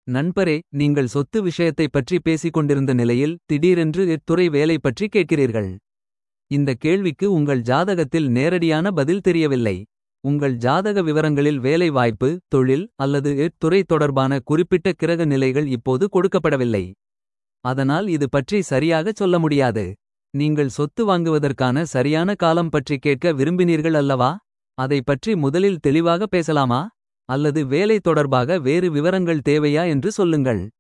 நண்பரே நீங்கள் சொத்து விஷயத்தைப் பற்றி பேசிக் கொண்டிருந்த நிலையில் திடீரென்று இத்துறை வேலை பற்றி கேட்கிறீர்கள். இந்த கேள்விக்கு உங்கள் ஜாதகத்தில் நேரடியான பதில் தெரியவில்லை. உங்கள் ஜாதக விவரங்களில் வேலை வாய்ப்பு தொழில் அல்லது இத்துறை தொடர்பான குறிப்பிட்ட கிரக நிலைகள் இப்போது கொடுக்கப்படவில்லை. அதனால் இது பற்றி சரியாகச் சொல்ல முடியாது. நீங்கள் சொத்து வாங்குவதற்கான சரியான காலம் பற்றி கேட்க விரும்பினீர்கள் அல்லவா. அதை பற்றி முதலில் தெளிவாக பேசலாமா. அல்லது வேலை தொடர்பாக வேறு விவரங்கள் தேவையா என்று சொல்லுங்கள்.